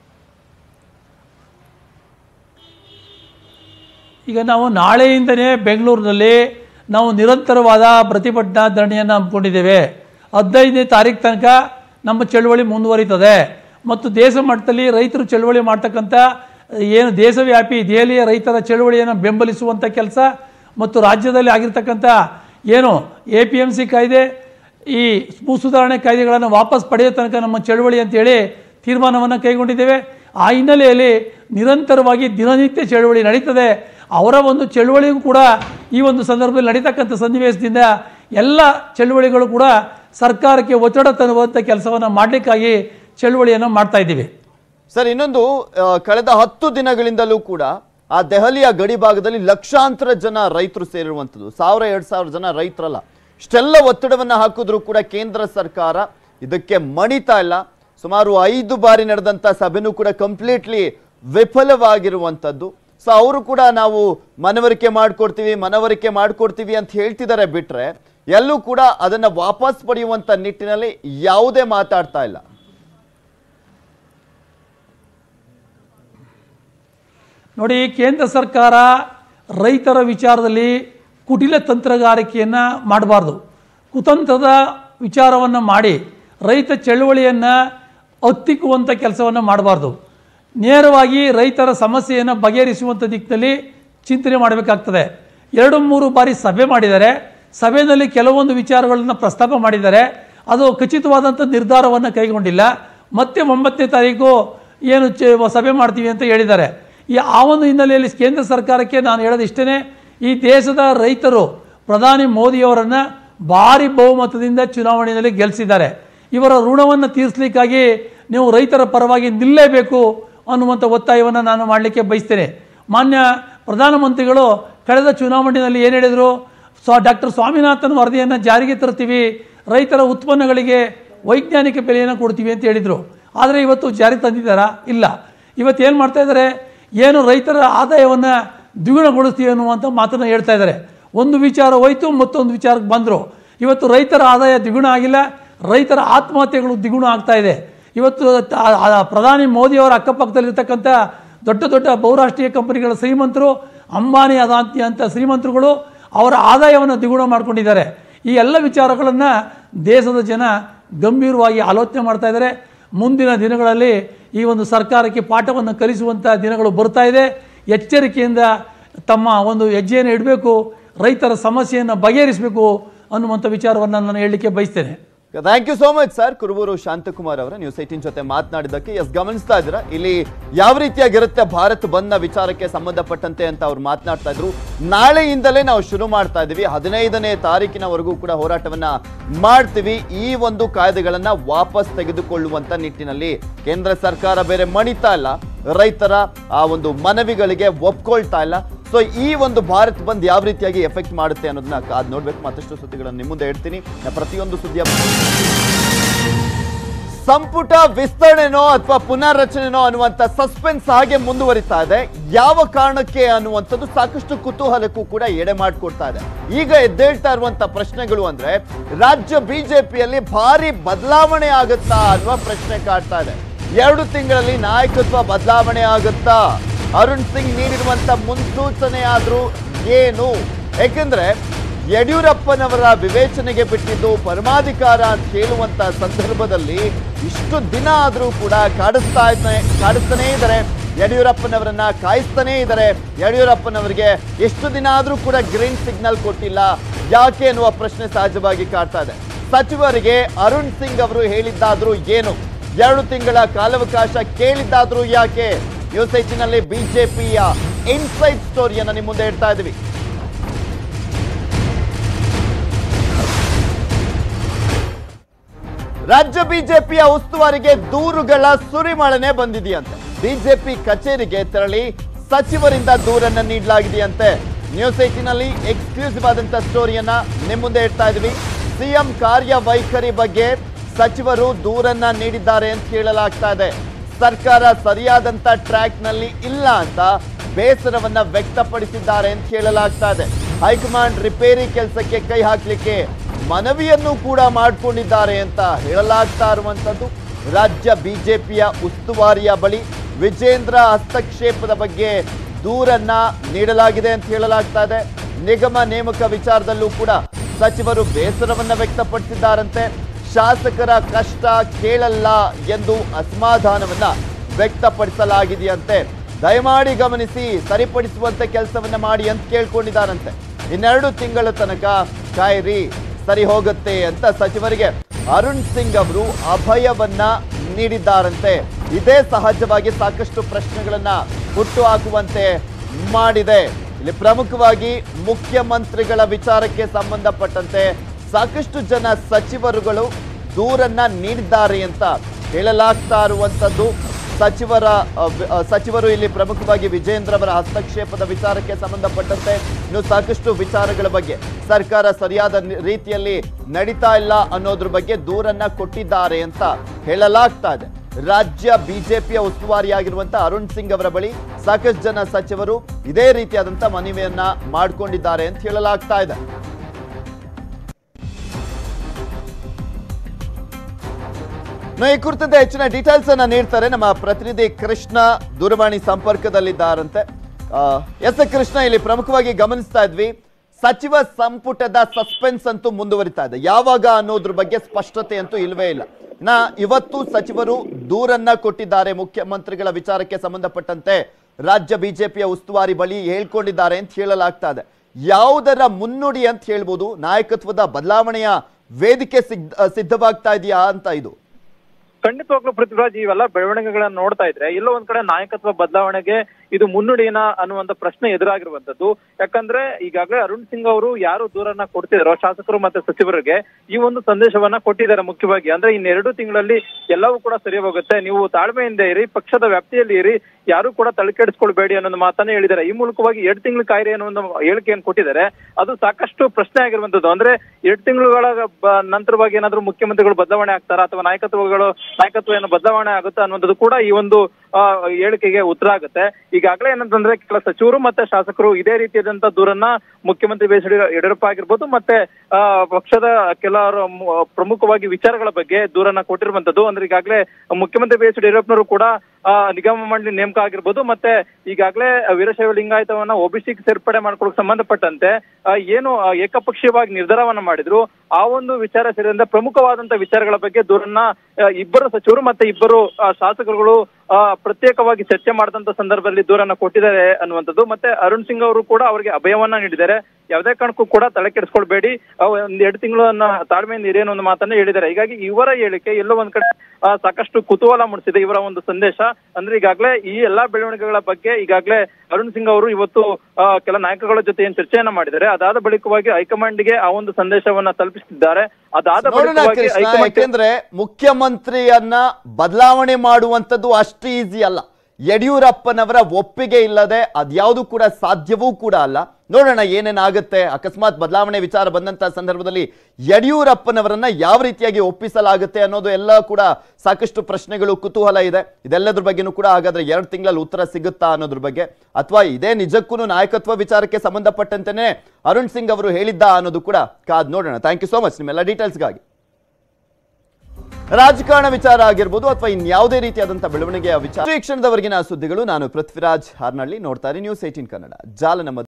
ಈಗ ನಾವು ನಾಳೆಯಿಂದಲೇ ಬೆಂಗಳೂರಿನಲ್ಲಿ ನಾವು ನಿರಂತರವಾದ ಪ್ರತಿಭಟನಾ ಧರಣಿಯನ್ನು ಹಮ್ಮಿಕೊಂಡಿದ್ದೇವೆ ಹದಿನೈದನೇ ತಾರೀಕು ತನಕ ನಮ್ಮ ಚಳುವಳಿ ಮುಂದುವರಿತದೆ ಮತ್ತು ದೇಶ ಮಟ್ಟದಲ್ಲಿ ರೈತರು ಚಳುವಳಿ ಮಾಡ್ತಕ್ಕಂಥ ಏನು ದೇಶವ್ಯಾಪಿ ದೆಹಲಿಯ ರೈತರ ಚಳುವಳಿಯನ್ನು ಬೆಂಬಲಿಸುವಂಥ ಕೆಲಸ ಮತ್ತು ರಾಜ್ಯದಲ್ಲಿ ಆಗಿರ್ತಕ್ಕಂಥ ಏನು ಎ ಪಿ ಎಮ್ ಸಿ ಕಾಯ್ದೆ ಈ ಭೂ ಸುಧಾರಣೆ ಕಾಯ್ದೆಗಳನ್ನು ವಾಪಸ್ ಪಡೆಯೋ ತನಕ ನಮ್ಮ ಚಳುವಳಿ ಅಂತೇಳಿ ತೀರ್ಮಾನವನ್ನು ಕೈಗೊಂಡಿದ್ದೇವೆ ಆ ಹಿನ್ನೆಲೆಯಲ್ಲಿ ನಿರಂತರವಾಗಿ ದಿನನಿತ್ಯ ಚಳುವಳಿ ನಡೀತದೆ ಅವರ ಒಂದು ಚಳುವಳಿಗೂ ಕೂಡ ಈ ಒಂದು ಸಂದರ್ಭದಲ್ಲಿ ನಡೀತಕ್ಕಂಥ ಸನ್ನಿವೇಶದಿಂದ ಎಲ್ಲ ಚಳುವಳಿಗಳು ಕೂಡ ಸರ್ಕಾರಕ್ಕೆ ಒತ್ತಡ ತರುವಂಥ ಕೆಲಸವನ್ನು ಮಾಡಲಿಕ್ಕಾಗಿ ಚಳುವಳಿಯನ್ನು ಮಾಡ್ತಾ ಇದ್ದೀವಿ ಸರ್ ಇನ್ನೊಂದು ಆ, ಕಳೆದ ಹತ್ತು ದಿನಗಳಿಂದಲೂ ಕೂಡ ಆ ದೆಹಲಿಯ ಗಡಿ ಭಾಗದಲ್ಲಿ ಲಕ್ಷಾಂತರ ಜನ ರೈತರು ಸೇರಿರುವಂಥದ್ದು ಸಾವಿರ ಎರಡ್ ಸಾವಿರ ಜನ ರೈತರಲ್ಲ ಇಷ್ಟೆಲ್ಲ ಒತ್ತಡವನ್ನ ಹಾಕಿದ್ರು ಕೂಡ ಕೇಂದ್ರ ಸರ್ಕಾರ ಇದಕ್ಕೆ ಮಣಿತಾ ಇಲ್ಲ ಸುಮಾರು ಐದು ಬಾರಿ ನಡೆದಂತ ಸಭೆನೂ ಕೂಡ ಕಂಪ್ಲೀಟ್ಲಿ ವಿಫಲವಾಗಿರುವಂಥದ್ದು ಸೊ ಅವರು ಕೂಡ ನಾವು ಮನವರಿಕೆ ಮಾಡ್ಕೊಡ್ತೀವಿ ಮನವರಿಕೆ ಮಾಡ್ಕೊಡ್ತೀವಿ ಅಂತ ಹೇಳ್ತಿದ್ದಾರೆ ಬಿಟ್ರೆ ಎಲ್ಲೂ ಕೂಡ ಅದನ್ನ ವಾಪಸ್ ಪಡೆಯುವಂತ ನಿಟ್ಟಿನಲ್ಲಿ ಯಾವುದೇ ಮಾತಾಡ್ತಾ ಇಲ್ಲ ನೋಡಿ ಕೇಂದ್ರ ಸರ್ಕಾರ ರೈತರ ವಿಚಾರದಲ್ಲಿ ಕುಟಿಲ ತಂತ್ರಗಾರಿಕೆಯನ್ನು ಮಾಡಬಾರ್ದು ಕುತಂತ್ರದ ವಿಚಾರವನ್ನು ಮಾಡಿ ರೈತ ಚಳುವಳಿಯನ್ನು ಹತ್ತಿಕ್ಕುವಂಥ ಕೆಲಸವನ್ನು ಮಾಡಬಾರ್ದು ನೇರವಾಗಿ ರೈತರ ಸಮಸ್ಯೆಯನ್ನು ಬಗೆಹರಿಸುವಂಥ ದಿಕ್ಕಿನಲ್ಲಿ ಚಿಂತನೆ ಮಾಡಬೇಕಾಗ್ತದೆ ಎರಡು ಮೂರು ಬಾರಿ ಸಭೆ ಮಾಡಿದ್ದಾರೆ ಸಭೆಯಲ್ಲಿ ಕೆಲವೊಂದು ವಿಚಾರಗಳನ್ನು ಪ್ರಸ್ತಾಪ ಮಾಡಿದ್ದಾರೆ ಅದು ಖಚಿತವಾದಂಥ ನಿರ್ಧಾರವನ್ನು ಕೈಗೊಂಡಿಲ್ಲ ಮತ್ತೆ ಒಂಬತ್ತನೇ ತಾರೀಕು ಏನು ಚ ಸಭೆ ಮಾಡ್ತೀವಿ ಅಂತ ಹೇಳಿದ್ದಾರೆ ಈ ಆ ಒಂದು ಹಿನ್ನೆಲೆಯಲ್ಲಿ ಕೇಂದ್ರ ಸರ್ಕಾರಕ್ಕೆ ನಾನು ಹೇಳೋದು ಇಷ್ಟೇ ಈ ದೇಶದ ರೈತರು ಪ್ರಧಾನಿ ಮೋದಿಯವರನ್ನು ಭಾರಿ ಬಹುಮತದಿಂದ ಚುನಾವಣೆಯಲ್ಲಿ ಗೆಲ್ಲಿಸಿದ್ದಾರೆ ಇವರ ಋಣವನ್ನು ತೀರಿಸಲಿಕ್ಕಾಗಿ ನೀವು ರೈತರ ಪರವಾಗಿ ನಿಲ್ಲೇಬೇಕು ಅನ್ನುವಂಥ ಒತ್ತಾಯವನ್ನು ನಾನು ಮಾಡಲಿಕ್ಕೆ ಬಯಸ್ತೇನೆ ಮಾನ್ಯ ಪ್ರಧಾನಮಂತ್ರಿಗಳು ಕಳೆದ ಚುನಾವಣೆಯಲ್ಲಿ ಏನು ಹೇಳಿದರು ಸ್ವ ಡಾಕ್ಟರ್ ಸ್ವಾಮಿನಾಥನ್ ವರದಿಯನ್ನು ಜಾರಿಗೆ ತರ್ತೀವಿ ರೈತರ ಉತ್ಪನ್ನಗಳಿಗೆ ವೈಜ್ಞಾನಿಕ ಬೆಲೆಯನ್ನು ಕೊಡ್ತೀವಿ ಅಂತ ಹೇಳಿದರು ಆದರೆ ಇವತ್ತು ಜಾರಿ ತಂದಿದ್ದಾರಾ ಇಲ್ಲ ಇವತ್ತು ಏನು ಮಾಡ್ತಾ ಇದ್ದಾರೆ ಏನು ರೈತರ ಆದಾಯವನ್ನು ದ್ವಿಗುಣಗೊಳಿಸ್ತೀವಿ ಅನ್ನುವಂಥ ಮಾತನ್ನು ಹೇಳ್ತಾ ಇದ್ದಾರೆ ಒಂದು ವಿಚಾರ ಹೋಯ್ತು ಮತ್ತೊಂದು ವಿಚಾರಕ್ಕೆ ಬಂದರು ಇವತ್ತು ರೈತರ ಆದಾಯ ದ್ವಿಗುಣ ಆಗಿಲ್ಲ ರೈತರ ಆತ್ಮಹತ್ಯೆಗಳು ದ್ವಿಗುಣ ಆಗ್ತಾ ಇದೆ ಇವತ್ತು ತ- ಆ- ಆ ಪ್ರಧಾನಿ ಮೋದಿಯವರ ಅಕ್ಕಪಕ್ಕದಲ್ಲಿರ್ತಕ್ಕಂಥ ದೊಡ್ಡ ದೊಡ್ಡ ಬಹುರಾಷ್ಟ್ರೀಯ ಕಂಪನಿಗಳ ಶ್ರೀಮಂತರು ಅಂಬಾನಿ ಅದಾಂತಿ ಅಂತ ಶ್ರೀಮಂತರುಗಳು ಅವರ ಆದಾಯವನ್ನು ದ್ವಿಗುಣ ಮಾಡ್ಕೊಂಡಿದ್ದಾರೆ ಈ ಎಲ್ಲ ವಿಚಾರಗಳನ್ನು ದೇಶದ ಜನ ಗಂಭೀರವಾಗಿ ಆಲೋಚನೆ ಮಾಡ್ತಾ ಇದ್ದಾರೆ ಮುಂದಿನ ದಿನಗಳಲ್ಲಿ ಈ ಒಂದು ಸರ್ಕಾರಕ್ಕೆ ಪಾಠವನ್ನು ಕಲಿಸುವಂಥ ದಿನಗಳು ಬರ್ತಾ ಇದೆ ಎಚ್ಚರಿಕೆಯಿಂದ ತಮ್ಮ ಒಂದು ಹೆಜ್ಜೆಯನ್ನು ಇಡಬೇಕು ರೈತರ ಸಮಸ್ಯೆಯನ್ನು ಬಗೆಹರಿಸಬೇಕು ಅನ್ನುವಂಥ ವಿಚಾರವನ್ನು ನಾನು ಹೇಳಲಿಕ್ಕೆ ಬಯಸ್ತೇನೆ thank you so much sir Kuruburu Shanthakumar ಅವರ ನ್ಯೂಸ್ ಏಟಿನ್ ಜೊತೆ ಮಾತನಾಡಿದ್ದಕ್ಕೆ ಎಸ್ ಗಮನಿಸ್ತಾ ಇದ್ದೀರಾ ಇಲ್ಲಿ ಯಾವ ರೀತಿಯಾಗಿರುತ್ತೆ ಭಾರತ್ ಬಂದ್ನ ವಿಚಾರಕ್ಕೆ ಸಂಬಂಧಪಟ್ಟಂತೆ ಅಂತ ಅವ್ರು ಮಾತನಾಡ್ತಾ ಇದ್ರು ನಾಳೆಯಿಂದಲೇ ನಾವು ಶುರು ಮಾಡ್ತಾ ಇದೀವಿ ಹದಿನೈದನೇ ತಾರೀಕಿನವರೆಗೂ ಕೂಡ ಹೋರಾಟವನ್ನ ಮಾಡ್ತೀವಿ ಈ ಒಂದು ಕಾಯ್ದೆಗಳನ್ನ ವಾಪಸ್ ತೆಗೆದುಕೊಳ್ಳುವಂತ ನಿಟ್ಟಿನಲ್ಲಿ ಕೇಂದ್ರ ಸರ್ಕಾರ ಬೇರೆ ಮಣಿತಾ ಇಲ್ಲ ರೈತರ ಆ ಒಂದು ಮನವಿಗಳಿಗೆ ಒಪ್ಕೊಳ್ತಾ ಇಲ್ಲ ಸೊ ಈ ಒಂದು ಭಾರತ್ ಬಂದ್ ಯಾವ ರೀತಿಯಾಗಿ ಎಫೆಕ್ಟ್ ಮಾಡುತ್ತೆ ಅನ್ನೋದನ್ನ ಕಾದ್ ನೋಡ್ಬೇಕು ಮತ್ತಷ್ಟು ಸುದ್ದಿಗಳನ್ನು ನಿಮ್ಮ ಮುಂದೆ ಇಡ್ತೀನಿ ನಾ ಪ್ರತಿಯೊಂದು ಸುದ್ದಿಯ ಸಂಪುಟ ವಿಸ್ತರಣೆನೋ ಅಥವಾ ಪುನರ್ರಚನೆನೋ ಅನ್ನುವಂತ ಸಸ್ಪೆನ್ಸ್ ಹಾಗೆ ಮುಂದುವರಿತಾ ಇದೆ ಯಾವ ಕಾರಣಕ್ಕೆ ಅನ್ನುವಂಥದ್ದು ಸಾಕಷ್ಟು ಕುತೂಹಲಕ್ಕೂ ಕೂಡ ಎಡೆ ಮಾಡಿಕೊಡ್ತಾ ಇದೆ ಈಗ ಎದ್ದೇಳ್ತಾ ಇರುವಂತ ಪ್ರಶ್ನೆಗಳು ಅಂದ್ರೆ ರಾಜ್ಯ ಬಿಜೆಪಿಯಲ್ಲಿ ಭಾರಿ ಬದಲಾವಣೆ ಆಗುತ್ತಾ ಅನ್ನುವ ಪ್ರಶ್ನೆ ಕಾಡ್ತಾ ಇದೆ ಎರಡು ತಿಂಗಳಲ್ಲಿ ನಾಯಕತ್ವ ಬದಲಾವಣೆ ಆಗುತ್ತಾ ಅರುಣ್ ಸಿಂಗ್ ನೀಡಿರುವಂತ ಮುನ್ಸೂಚನೆ ಆದ್ರೂ ಏನು ಯಾಕೆಂದ್ರೆ ಯಡಿಯೂರಪ್ಪನವರ ವಿವೇಚನೆಗೆ ಬಿಟ್ಟಿದ್ದು ಪರಮಾಧಿಕಾರ ಅಂತ ಹೇಳುವಂತ ಸಂದರ್ಭದಲ್ಲಿ ಇಷ್ಟು ದಿನ ಆದರೂ ಕೂಡ ಕಾಡಿಸ್ತಾ ಇದ್ದಾನೆ ಕಾಡಿಸ್ತಾನೇ ಇದ್ದಾರೆ ಯಡಿಯೂರಪ್ಪನವರನ್ನ ಕಾಯಿಸ್ತಾನೇ ಇದ್ದಾರೆ ಯಡಿಯೂರಪ್ಪನವರಿಗೆ ಎಷ್ಟು ದಿನ ಆದರೂ ಕೂಡ ಗ್ರೀನ್ ಸಿಗ್ನಲ್ ಕೊಟ್ಟಿಲ್ಲ ಯಾಕೆ ಅನ್ನುವ ಪ್ರಶ್ನೆ ಸಹಜವಾಗಿ ಕಾಡ್ತಾ ಇದೆ ಸಚಿವರಿಗೆ ಅರುಣ್ ಸಿಂಗ್ ಅವರು ಹೇಳಿದ್ದಾದ್ರೂ ಏನು ಎರಡು ತಿಂಗಳ ಕಾಲಾವಕಾಶ ಕೇಳಿದ್ದಾದ್ರೂ ಯಾಕೆ ನ್ಯೂಸ್ ನಲ್ಲಿ ಬಿಜೆಪಿಯ ಇನ್ಸೈಡ್ ಸ್ಟೋರಿಯನ್ನ ನಿಮ್ಮ ಮುಂದೆ ಇಡ್ತಾ ಇದ್ವಿ ರಾಜ್ಯ ಬಿಜೆಪಿಯ ಉಸ್ತುವಾರಿಗೆ ದೂರುಗಳ ಸುರಿಮಳನೆ ಬಂದಿದೆಯಂತೆ ಬಿಜೆಪಿ ಕಚೇರಿಗೆ ತೆರಳಿ ಸಚಿವರಿಂದ ದೂರನ್ನ ನೀಡಲಾಗಿದೆಯಂತೆ ನ್ಯೂಸ್ ನಲ್ಲಿ ಎಕ್ಸ್ಕ್ಲೂಸಿವ್ ಆದಂತ ಸ್ಟೋರಿಯನ್ನ ನಿಮ್ಮ ಮುಂದೆ ಇಡ್ತಾ ಇದ್ವಿ ಸಿಎಂ ಕಾರ್ಯವೈಖರಿ ಬಗ್ಗೆ ಸಚಿವರು ದೂರನ್ನ ನೀಡಿದ್ದಾರೆ ಅಂತ ಹೇಳಲಾಗ್ತಾ ಇದೆ ಸರ್ಕಾರ ಸರಿಯಾದಂತ ಟ್ರ್ಯಾಕ್ ನಲ್ಲಿ ಇಲ್ಲ ಅಂತ ಬೇಸರವನ್ನ ವ್ಯಕ್ತಪಡಿಸಿದ್ದಾರೆ ಅಂತ ಹೇಳಲಾಗ್ತಾ ಇದೆ ಹೈಕಮಾಂಡ್ ರಿಪೇರಿ ಕೆಲಸಕ್ಕೆ ಕೈ ಹಾಕ್ಲಿಕ್ಕೆ ಮನವಿಯನ್ನು ಕೂಡ ಮಾಡಿಕೊಂಡಿದ್ದಾರೆ ಅಂತ ಹೇಳಲಾಗ್ತಾ ಇರುವಂತದ್ದು ರಾಜ್ಯ ಬಿಜೆಪಿಯ ಉಸ್ತುವಾರಿಯ ಬಳಿ ವಿಜೇಂದ್ರ ಹಸ್ತಕ್ಷೇಪದ ಬಗ್ಗೆ ದೂರನ್ನ ನೀಡಲಾಗಿದೆ ಅಂತ ಹೇಳಲಾಗ್ತಾ ಇದೆ ನಿಗಮ ನೇಮಕ ವಿಚಾರದಲ್ಲೂ ಕೂಡ ಸಚಿವರು ಬೇಸರವನ್ನ ವ್ಯಕ್ತಪಡಿಸಿದ್ದಾರಂತೆ ಶಾಸಕರ ಕಷ್ಟ ಕೇಳಲ್ಲ ಎಂದು ಅಸಮಾಧಾನವನ್ನ ವ್ಯಕ್ತಪಡಿಸಲಾಗಿದೆಯಂತೆ ದಯಮಾಡಿ ಗಮನಿಸಿ ಸರಿಪಡಿಸುವಂತೆ ಕೆಲಸವನ್ನ ಮಾಡಿ ಅಂತ ಕೇಳ್ಕೊಂಡಿದ್ದಾರಂತೆ ಇನ್ನೆರಡು ತಿಂಗಳ ತನಕ ಕಾಯಿರಿ ಸರಿ ಹೋಗುತ್ತೆ ಅಂತ ಸಚಿವರಿಗೆ ಅರುಣ್ ಸಿಂಗ್ ಅವರು ಅಭಯವನ್ನ ನೀಡಿದ್ದಾರಂತೆ ಇದೇ ಸಹಜವಾಗಿ ಸಾಕಷ್ಟು ಪ್ರಶ್ನೆಗಳನ್ನ ಹುಟ್ಟು ಹಾಕುವಂತೆ ಮಾಡಿದೆ ಇಲ್ಲಿ ಪ್ರಮುಖವಾಗಿ ಮುಖ್ಯಮಂತ್ರಿಗಳ ವಿಚಾರಕ್ಕೆ ಸಂಬಂಧಪಟ್ಟಂತೆ ಸಾಕಷ್ಟು ಜನ ಸಚಿವರುಗಳು ದೂರನ್ನ ನೀಡಿದ್ದಾರೆ ಅಂತ ಹೇಳಲಾಗ್ತಾ ಇರುವಂತದ್ದು ಸಚಿವರ ಅ, ವಿ- ಅ, ಸಚಿವರು ಇಲ್ಲಿ ಪ್ರಮುಖವಾಗಿ ವಿಜೇಂದ್ರ ಅವರ ಹಸ್ತಕ್ಷೇಪದ ವಿಚಾರಕ್ಕೆ ಸಂಬಂಧಪಟ್ಟಂತೆ ಇನ್ನು ಸಾಕಷ್ಟು ವಿಚಾರಗಳ ಬಗ್ಗೆ ಸರ್ಕಾರ ಸರಿಯಾದ ನಿ- ರೀತಿಯಲ್ಲಿ ನಡೀತಾ ಇಲ್ಲ ಅನ್ನೋದ್ರ ಬಗ್ಗೆ ದೂರನ್ನ ಕೊಟ್ಟಿದ್ದಾರೆ ಅಂತ ಹೇಳಲಾಗ್ತಾ ಇದೆ ರಾಜ್ಯ ಬಿಜೆಪಿಯ ಉಸ್ತುವಾರಿಯಾಗಿರುವಂತ ಅರುಣ್ ಸಿಂಗ್ ಅವರ ಬಳಿ ಸಾಕಷ್ಟು ಜನ ಸಚಿವರು ಇದೇ ರೀತಿಯಾದಂತ ಮನವಿಯನ್ನ ಮಾಡಿಕೊಂಡಿದ್ದಾರೆ ಅಂತ ಹೇಳಲಾಗ್ತಾ ಇದೆ ಇನ್ನು ಈ ಕುರಿತಂತೆ ಹೆಚ್ಚಿನ ಡೀಟೇಲ್ಸ್ ಅನ್ನ ನೀಡ್ತಾರೆ ನಮ್ಮ ಪ್ರತಿನಿಧಿ ಕೃಷ್ಣ ದೂರವಾಣಿ ಸಂಪರ್ಕದಲ್ಲಿದ್ದಾರಂತೆ ಆ, ಎಸ್ ಕೃಷ್ಣ ಇಲ್ಲಿ ಪ್ರಮುಖವಾಗಿ ಗಮನಿಸ್ತಾ ಇದ್ವಿ ಸಚಿವ ಸಂಪುಟದ ಸಸ್ಪೆನ್ಸ್ ಅಂತೂ ಮುಂದುವರಿತಾ ಇದೆ ಯಾವಾಗ ಅನ್ನೋದ್ರ ಬಗ್ಗೆ ಸ್ಪಷ್ಟತೆ ಅಂತೂ ಇಲ್ವೇ ಇಲ್ಲ ನಾ ಇವತ್ತು ಸಚಿವರು ದೂರನ್ನ ಕೊಟ್ಟಿದ್ದಾರೆ ಮುಖ್ಯಮಂತ್ರಿಗಳ ವಿಚಾರಕ್ಕೆ ಸಂಬಂಧಪಟ್ಟಂತೆ ರಾಜ್ಯ ಬಿಜೆಪಿಯ ಉಸ್ತುವಾರಿ ಬಳಿ ಹೇಳ್ಕೊಂಡಿದ್ದಾರೆ ಅಂತ ಹೇಳಲಾಗ್ತಾ ಇದೆ ಯಾವುದರ ಮುನ್ನುಡಿ ಅಂತ ಹೇಳ್ಬೋದು ನಾಯಕತ್ವದ ಬದಲಾವಣೆಯ ವೇದಿಕೆ ಸಿದ್ಧ ಸಿದ್ಧವಾಗ್ತಾ ಇದೆಯಾ ಅಂತ ಇದು ಖಂಡಿತವಾಗ್ಲೂ ಪೃಥ್ವಿರಾಜ್ ಇವೆಲ್ಲ ಬೆಳವಣಿಗೆಗಳನ್ನ ನೋಡ್ತಾ ಇದ್ರೆ ಎಲ್ಲೋ ಒಂದ್ ಕಡೆ ನಾಯಕತ್ವ ಬದಲಾವಣೆಗೆ ಇದು ಮುನ್ನುಡಿನ ಅನ್ನುವಂತ ಪ್ರಶ್ನೆ ಎದುರಾಗಿರುವಂತದ್ದು ಯಾಕಂದ್ರೆ ಈಗಾಗಲೇ ಅರುಣ್ ಸಿಂಗ್ ಅವರು ಯಾರು ದೂರನ್ನ ಕೊಡ್ತಿದಾರೋ ಶಾಸಕರು ಮತ್ತೆ ಸಚಿವರಿಗೆ ಈ ಒಂದು ಸಂದೇಶವನ್ನ ಕೊಟ್ಟಿದ್ದಾರೆ ಮುಖ್ಯವಾಗಿ ಅಂದ್ರೆ ಇನ್ನೆರಡು ತಿಂಗಳಲ್ಲಿ ಎಲ್ಲವೂ ಕೂಡ ಸರಿ ಹೋಗುತ್ತೆ ನೀವು ತಾಳ್ಮೆಯಿಂದ ಇರಿ ಪಕ್ಷದ ವ್ಯಾಪ್ತಿಯಲ್ಲಿ ಇರಿ ಯಾರು ಕೂಡ ತಲೆಕೆಡಿಸ್ಕೊಳ್ಬೇಡಿ ಅನ್ನೋ ಮಾತನ್ನ ಹೇಳಿದ್ದಾರೆ ಈ ಮೂಲಕವಾಗಿ ಎರಡು ತಿಂಗಳು ಕಾಯಿರಿ ಅನ್ನೋ ಒಂದು ಹೇಳಿಕೆಯನ್ನು ಕೊಟ್ಟಿದ್ದಾರೆ ಅದು ಸಾಕಷ್ಟು ಪ್ರಶ್ನೆ ಆಗಿರುವಂತದ್ದು ಅಂದ್ರೆ ಎರಡು ತಿಂಗಳುಗಳ ಬ- ನಂತರವಾಗಿ ಏನಾದ್ರು ಮುಖ್ಯಮಂತ್ರಿಗಳು ಬದಲಾವಣೆ ಆಗ್ತಾರಾ ಅಥವಾ ನಾಯಕತ್ವಗಳು ನಾಯಕತ್ವ ಏನು ಬದಲಾವಣೆ ಆಗುತ್ತಾ ಅನ್ನೋದು ಕೂಡ ಈ ಒಂದು ಆ, ಹೇಳಿಕೆಗೆ ಉತ್ತರ ಆಗುತ್ತೆ ಈಗಾಗಲೇ ಏನಂತಂದ್ರೆ ಕೆಲ ಸಚಿವರು ಮತ್ತೆ ಶಾಸಕರು ಇದೇ ರೀತಿಯಾದಂತ ದೂರನ್ನ ಮುಖ್ಯಮಂತ್ರಿ ಬಿ ಎಸ್ ಯಡಿಯೂರಪ್ಪ ಆಗಿರ್ಬೋದು ಮತ್ತೆ ಆ, ಪಕ್ಷದ ಕೆಲವರು ಮು- ಪ್ರಮುಖವಾಗಿ ವಿಚಾರಗಳ ಬಗ್ಗೆ ದೂರನ್ನ ಕೊಟ್ಟಿರುವಂತದ್ದು ಅಂದ್ರೆ ಈಗಾಗಲೇ ಮುಖ್ಯಮಂತ್ರಿ ಬಿ ಎಸ್ ಯಡಿಯೂರಪ್ಪನವರು ಕೂಡ ಆ, ನಿಗಮ ಮಂಡಳಿ ನೇಮಕ ಆಗಿರ್ಬೋದು ಮತ್ತೆ ಈಗಾಗಲೇ ವೀರಶೈವ ಲಿಂಗಾಯತವನ್ನ ಒಬಿಸಿಗೆ ಸೇರ್ಪಡೆ ಮಾಡ್ಕೊಳ್ಳೋಕೆ ಸಂಬಂಧಪಟ್ಟಂತೆ ಆ, ಏನು ಆ, ಏಕಪಕ್ಷೀಯವಾಗಿ ನಿರ್ಧಾರವನ್ನ ಮಾಡಿದ್ರು ಆ ಒಂದು ವಿಚಾರ ಸೇರಿದಂತೆ ಪ್ರಮುಖವಾದಂತ ವಿಚಾರಗಳ ಬಗ್ಗೆ ದೂರನ್ನ ಆ, ಇಬ್ಬರು ಸಚಿವರು ಮತ್ತೆ ಇಬ್ಬರು ಆ, ಶಾಸಕರುಗಳು ಆ, ಪ್ರತ್ಯೇಕವಾಗಿ ಚರ್ಚೆ ಮಾಡಿದಂತ ಸಂದರ್ಭದಲ್ಲಿ ದೂರನ್ನ ಕೊಟ್ಟಿದ್ದಾರೆ ಅನ್ನುವಂಥದ್ದು ಮತ್ತೆ ಅರುಣ್ ಸಿಂಗ್ ಅವರು ಕೂಡ ಅವರಿಗೆ ಅಭಯವನ್ನ ನೀಡಿದ್ದಾರೆ ಯಾವುದೇ ಕಾರಣಕ್ಕೂ ಕೂಡ ತಲೆ ಕೆಡಿಸ್ಕೊಳ್ಬೇಡಿ ಆ, ಒಂದ್ ಎರಡು ತಿಂಗಳನ್ನ ತಾಳ್ಮೆಯಿಂದ ಇರಿ ಅನ್ನೋ ಒಂದು ಮಾತನ್ನ ಹೇಳಿದ್ದಾರೆ ಹೀಗಾಗಿ ಇವರ ಹೇಳಿಕೆ ಎಲ್ಲೋ ಒಂದ್ ಕಡೆ ಆ, ಸಾಕಷ್ಟು ಕುತೂಹಲ ಮೂಡಿಸಿದೆ ಇವರ ಒಂದು ಸಂದೇಶ ಅಂದ್ರೆ ಈಗಾಗಲೇ ಈ ಎಲ್ಲಾ ಬೆಳವಣಿಗೆಗಳ ಬಗ್ಗೆ ಈಗಾಗಲೇ ಅರುಣ್ ಸಿಂಗ್ ಅವರು ಇವತ್ತು ಆ, ಕೆಲ ನಾಯಕಗಳ ಜೊತೆ ಏನ್ ಚರ್ಚೆಯನ್ನ ಮಾಡಿದ್ದಾರೆ ಅದಾದ ಬಳಿಕವಾಗಿ ಹೈಕಮಾಂಡ್ಗೆ ಆ ಒಂದು ಸಂದೇಶವನ್ನ ತಲುಪಿಸಿದ್ದಾರೆ ಅದಾದ ನೋಡೋಣ ಬಳಿಕವಾಗಿ ಕೃಷ್ಣ ಹೈಕಮಾಂಡ್ ಯಾಕೆಂದ್ರೆ ಮುಖ್ಯಮಂತ್ರಿಯನ್ನ ಬದಲಾವಣೆ ಮಾಡುವಂತದ್ದು ಅಷ್ಟು ಈಸಿ ಅಲ್ಲ ಯಡಿಯೂರಪ್ಪನವರ ಒಪ್ಪಿಗೆ ಇಲ್ಲದೆ ಅದ್ಯಾವುದು ಕೂಡ ಸಾಧ್ಯವೂ ಕೂಡ ಅಲ್ಲ ನೋಡೋಣ ಏನೇನಾಗುತ್ತೆ ಅಕಸ್ಮಾತ್ ಬದಲಾವಣೆ ವಿಚಾರ ಬಂದಂತ ಸಂದರ್ಭದಲ್ಲಿ ಯಡಿಯೂರಪ್ಪನವರನ್ನ ಯಾವ ರೀತಿಯಾಗಿ ಒಪ್ಪಿಸಲಾಗುತ್ತೆ ಅನ್ನೋದು ಎಲ್ಲ ಕೂಡ ಸಾಕಷ್ಟು ಪ್ರಶ್ನೆಗಳು ಕುತೂಹಲ ಇದೆ ಇದೆಲ್ಲದ್ರ ಬಗ್ಗೆನೂ ಕೂಡ ಹಾಗಾದ್ರೆ ಎರಡು ತಿಂಗಳಲ್ಲಿ ಉತ್ತರ ಸಿಗುತ್ತಾ ಅನ್ನೋದ್ರ ಬಗ್ಗೆ ಅಥವಾ ಇದೇ ನಿಜಕ್ಕೂ ನಾಯಕತ್ವ ವಿಚಾರಕ್ಕೆ ಸಂಬಂಧಪಟ್ಟಂತೆನೆ ಅರುಣ್ ಸಿಂಗ್ ಅವರು ಹೇಳಿದ್ದ ಅನ್ನೋದು ಕೂಡ ಕಾದ್ ನೋಡೋಣ ಥ್ಯಾಂಕ್ ಯು ಸೋ ಮಚ್ ನಿಮ್ಮೆಲ್ಲ ಡೀಟೇಲ್ಸ್ಗಾಗಿ ರಾಜಕಾರಣ ವಿಚಾರ ಆಗಿರ್ಬೋದು ಅಥವಾ ಇನ್ಯಾವುದೇ ರೀತಿಯಾದಂತಹ ಬೆಳವಣಿಗೆಯ ವಿಚಾರ ಈ ಕ್ಷಣದವರೆಗಿನ ಸುದ್ದಿಗಳು ನಾನು ಪೃಥ್ವಿರಾಜ್ ಹಾರ್ನಳ್ಳಿ ನೋಡ್ತಾರೆ ನ್ಯೂಸ್ ಏಟೀನ್ ಕನ್ನಡ ಜಾಲ ನಮ್ಮ